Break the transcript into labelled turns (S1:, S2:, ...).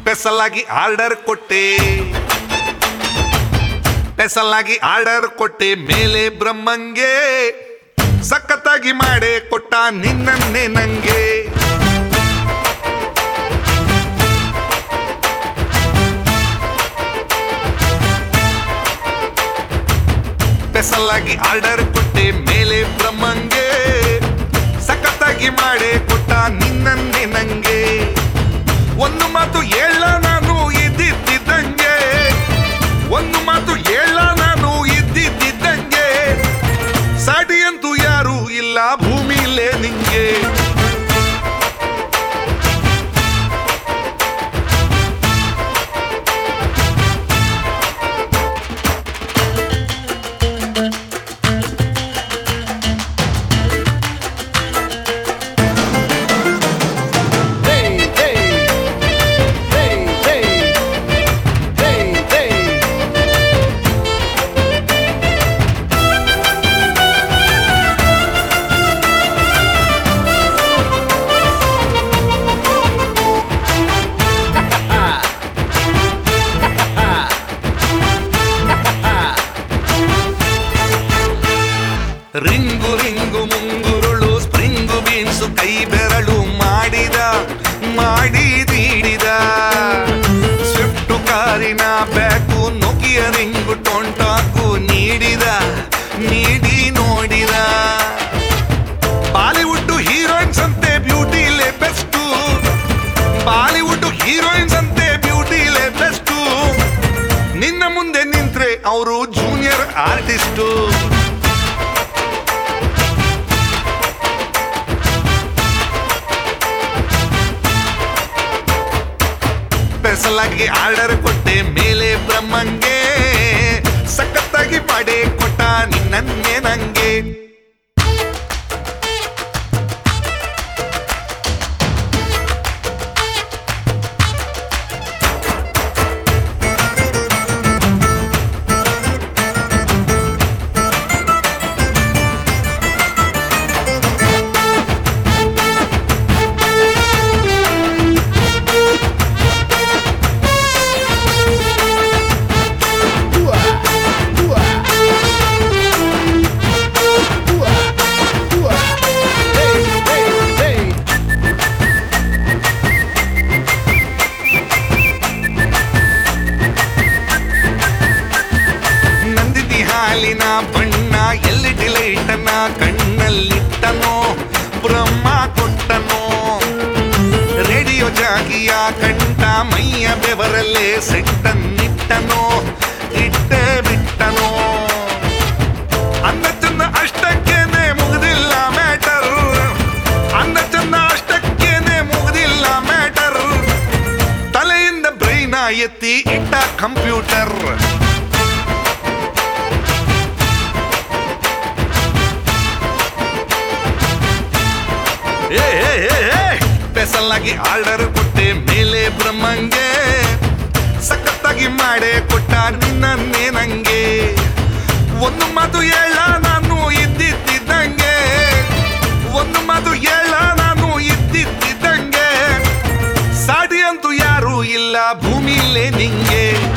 S1: Special order ಕೊಟ್ಟೆ special ಆಗಿ order ಕೊಟ್ಟೆ ಮೇಲೆ ಬ್ರಹ್ಮಂಗೆ ಸಖತ್ತಾಗಿ ಮಾಡೇ ಕೊಟ್ಟ ನಿನ್ನನ್ನೇ ನಂಗೆ ಸ್ಪೆಷಲ್ ಆಗಿ ಆರ್ಡರ್ ಕೊಟ್ಟೆ ಮೇಲೆ ಬ್ರಹ್ಮಂಗೆ ಸಖತ್ತಾಗಿ ಮಾಡೇ ಕೊಟ್ಟ ನಿನ್ನನ್ನೇ ನಂಗೆ ಒಂದು ಮಾತು ಹೇಳ ನಾನು ಇದ್ದಿದ್ದಂಗೆ ಒಂದು ಮಾತು ಹೇಳ ನಾನು ಇದ್ದಿದ್ದಂಗೆ ಸಾಟಿಯಂತೂ ಯಾರು ಇಲ್ಲ ಭೂಮಿಲೇ ನಿಂಗೆ
S2: Hey, hey, hey, hey, hey, hey.
S1: Ring ring ಮುಂಗುರುಳು ಸ್ಪ್ರಿಂಗು ಬೀನ್ಸು ಕೈ ಬೆರಳು ಮಾಡಿದ ಮಾಡಿದೀಡಿದ ಸ್ವಿಫ್ಟ್ ಕಾರಿನ ಬ್ಯಾಕು ನುಕಿಯ ರಿಂಗು ಟೊಂಟಾಕು ನೀಡಿದ ನೀಡಿ ನೋಡಿದ ಬಾಲಿವುಡ್ ಹೀರೋಯಿನ್ಸ್ ಅಂತೆ ಬ್ಯೂಟಿಲೇ ಬೆಸ್ಟು ಬಾಲಿವುಡ್ ಹೀರೋಯಿನ್ಸ್ ಅಂತೆ ಬ್ಯೂಟಿಲೇ ಬೆಸ್ಟು ನಿನ್ನ ಮುಂದೆ ನಿಂತ್ರೆ ಅವರು ಜೂನಿಯರ್ ಆರ್ಟಿಸ್ಟು ಸ್ಪೆಷಲಾಗಿ ಆರ್ಡರ್ ಕೊಟ್ಟೆ ಮೇಲೆ ಬ್ರಹ್ಮಂಗೆ ಸಖತ್ತಾಗಿ ಮಾಡೇ ಕೊಟ್ಟ ನಿನ್ನನ್ನೇ ನಂಗೆ
S2: Hey, hey, hey.
S1: ನಂದಿನಿ ಹಾಲಿನ ಬಣ್ಣ ಎಲ್ಲಿ ಲೈಟನ ಕಣ್ಣಲ್ಲಿಟ್ಟನೋ ಬ್ರಹ್ಮ ಕೊಟ್ಟನೋ ರೇಡಿಯೋ ಜಾಗಿಯ ಕಂಠ ಮೈಯ ಬೆವರಲ್ಲೇ ಸೆಟ್ಟನ್ನಿಟ್ಟನೋ ಇಟ್ಟೇ ಬಿಟ್ಟನೋ ಅಂದ ಚಂದ ಅಷ್ಟಕ್ಕೇನೆ ಮುಗ್ದಿಲ್ಲ ಮ್ಯಾಟರ್ ಅಂದ ಚಂದ ಅಷ್ಟಕ್ಕೇನೆ ಮುಗ್ದಿಲ್ಲ ಮ್ಯಾಟರ್ ತಲೆಯಿಂದ ಬ್ರೈನ ಎತ್ತಿ ಇಟ್ಟ ಕಂಪ್ಯೂಟರ್ ಸ್ಪೆಷಲ್ ಆಗಿ ಆರ್ಡರ್ ಕೊಟ್ಟೆ ಮೇಲೆ ಬ್ರಹ್ಮಂಗೆ ಸಖತ್ತಾಗಿ ಮಾಡೇ ಕೊಟ್ಟ ನಿನ್ನನ್ನೇ ನಂಗೆ ಒಂದು ಮಾತು ಹೇಳ ನಾನು ಇದ್ದಿದ್ದಂಗೆ ಒಂದು ಮಾತು ಹೇಳ ನಾನು ಇದ್ದಿದ್ದಂಗೆ ಸಾಟಿ ಅಂತೂ ಯಾರು ಇಲ್ಲ ಭೂಮಿಲೇ ನಿಂಗೆ